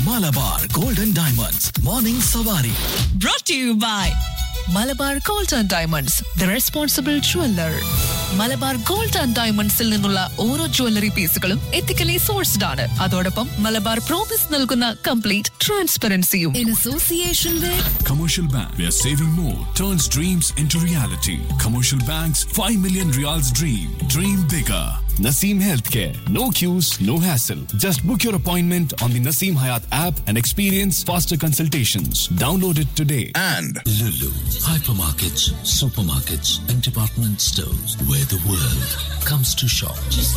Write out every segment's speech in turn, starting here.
Malabar Golden Diamonds morning Savari brought to you by Malabar Gold and Diamonds the responsible jeweller Malabar Gold and ഡയമണ്ട്സിൽ നിന്നുള്ള ഓരോ jewellery പീസുകളും ethically sourced ആണ് അതോടൊപ്പം മലബാർ പ്രോമിസ് നൽകുന്ന കംപ്ലീറ്റ് ട്രാൻസ്പെറൻസിയും in association with Commercial Bank, where saving more turns dreams into reality. Commercial Bank's 5 million reals dream. Dream bigger. Naseem Healthcare. No queues, no hassle. Just book your appointment on the Naseem Hayat app and experience faster consultations. Download it today. and Lulu, hypermarkets, supermarkets, and department stores where the world comes to shop.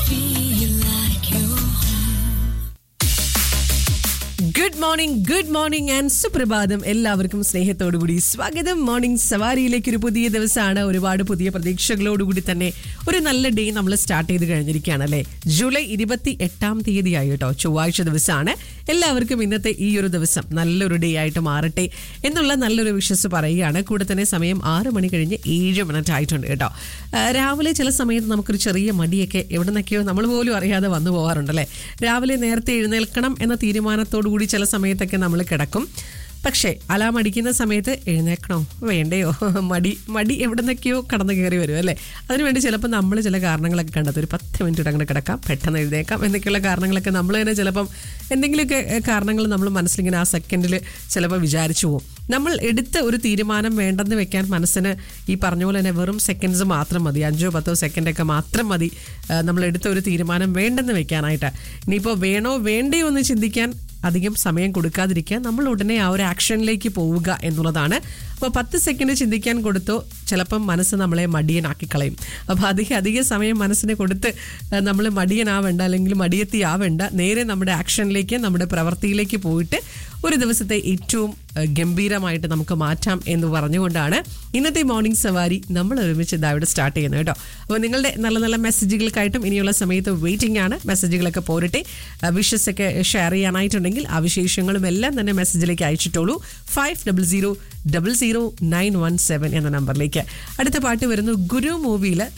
Good morning good morning and സുപ്രഭാതം എല്ലാവർക്കും സ്നേഹത്തോടുകൂടി സ്വാഗതം morning സവാരിയിലേക്ക് ഒരു പുതിയ ദിവസമാണ് ഒരുപാട് പുതിയ പ്രതീക്ഷകളോടുകൂടി തന്നെ ഒരു നല്ല ഡേ നമ്മൾ സ്റ്റാർട്ട് ചെയ്ത് കഴിഞ്ഞിരിക്കുകയാണ് അല്ലേ ജൂലൈ ഇരുപത്തി എട്ടാം തീയതിയായി കേട്ടോ ചൊവ്വാഴ്ച ദിവസമാണ് എല്ലാവർക്കും ഇന്നത്തെ ഈ ഒരു ദിവസം നല്ലൊരു ഡേ ആയിട്ട് മാറട്ടെ എന്നുള്ള നല്ലൊരു വിശ്വസ് പറയുകയാണ് കൂടെ തന്നെ സമയം ആറ് മണി കഴിഞ്ഞ് ഏഴ് മിനിറ്റ് ആയിട്ടുണ്ട് കേട്ടോ ആ, രാവിലെ ചില സമയത്ത് നമുക്കൊരു ചെറിയ മടിയൊക്കെ എവിടെ നിന്നൊക്കെയോ നമ്മൾ പോലും അറിയാതെ വന്നു പോകാറുണ്ടല്ലേ രാവിലെ നേരത്തെ എഴുന്നേൽക്കണം എന്ന തീരുമാനത്തോടു കൂടി ചില സമയത്തൊക്കെ നമ്മൾ കിടക്കും പക്ഷേ അലാം അടിക്കുന്ന സമയത്ത് എഴുന്നേക്കണോ വേണ്ടയോ മടി മടി എവിടെ നിന്നൊക്കെയോ കടന്നു കയറി വരും അല്ലേ അതിനുവേണ്ടി ചിലപ്പോൾ നമ്മൾ ചില കാരണങ്ങളൊക്കെ കണ്ടെത്തും ഒരു പത്ത് മിനിറ്റ് അങ്ങനെ കിടക്കാം പെട്ടെന്ന് എഴുന്നേക്കാം എന്നൊക്കെയുള്ള കാരണങ്ങളൊക്കെ നമ്മൾ തന്നെ ചിലപ്പം എന്തെങ്കിലുമൊക്കെ ഏഹ്, കാരണങ്ങൾ നമ്മൾ മനസ്സിലിങ്ങനെ ആ സെക്കൻഡിൽ ചിലപ്പോൾ വിചാരിച്ചു പോകും നമ്മൾ എടുത്ത ഒരു തീരുമാനം വേണ്ടെന്ന് വെക്കാൻ മനസ്സിന് ഈ പറഞ്ഞ പോലെ തന്നെ വെറും സെക്കൻഡ്സ് മാത്രം മതി അഞ്ചോ പത്തോ സെക്കൻഡൊക്കെ മാത്രം മതി ആ, നമ്മൾ എടുത്ത ഒരു തീരുമാനം വേണ്ടെന്ന് വെക്കാനായിട്ട് ഇനിയിപ്പോൾ വേണോ വേണ്ടയോ എന്ന് ചിന്തിക്കാൻ അധികം സമയം കൊടുക്കാതിരിക്കുക നമ്മൾ ഉടനെ ആ ഒരു ആക്ഷനിലേക്ക് പോവുക എന്നുള്ളതാണ് അപ്പോൾ പത്ത് സെക്കൻഡ് ചിന്തിക്കാൻ കൊടുത്തോ ചിലപ്പം മനസ്സ് നമ്മളെ മടിയനാക്കി കളയും അപ്പോൾ അധികം അധിക സമയം മനസ്സിന് കൊടുത്ത് നമ്മൾ മടിയനാവേണ്ട അല്ലെങ്കിൽ മടിയത്തി ആവേണ്ട നേരെ നമ്മുടെ ആക്ഷനിലേക്ക് നമ്മുടെ പ്രവൃത്തിയിലേക്ക് പോയിട്ട് ഒരു ദിവസത്തെ ഏറ്റവും ഏഹ്, ഗംഭീരമായിട്ട് നമുക്ക് മാറ്റാം എന്ന് പറഞ്ഞുകൊണ്ടാണ് ഇന്നത്തെ മോർണിംഗ് സവാരി നമ്മൾ ഒരുമിച്ച് ഇതാ ഇവിടെ സ്റ്റാർട്ട് ചെയ്യുന്നത് കേട്ടോ അപ്പോൾ നിങ്ങളുടെ നല്ല നല്ല മെസ്സേജുകൾക്കായിട്ടും ഇനിയുള്ള സമയത്ത് വെയിറ്റിംഗ് ആണ് മെസ്സേജുകളൊക്കെ പോരട്ടെ വിഷസ് ഒക്കെ ഷെയർ ചെയ്യാനായിട്ടുണ്ടെങ്കിൽ ആ വിശേഷങ്ങളും എല്ലാം തന്നെ മെസ്സേജിലേക്ക് അയച്ചിട്ടുള്ളൂ five double zero double zero nine one seven എന്ന നമ്പറിലേക്ക് അടുത്ത പാട്ട് വരുന്നു ഗുരു മൂവിയിൽ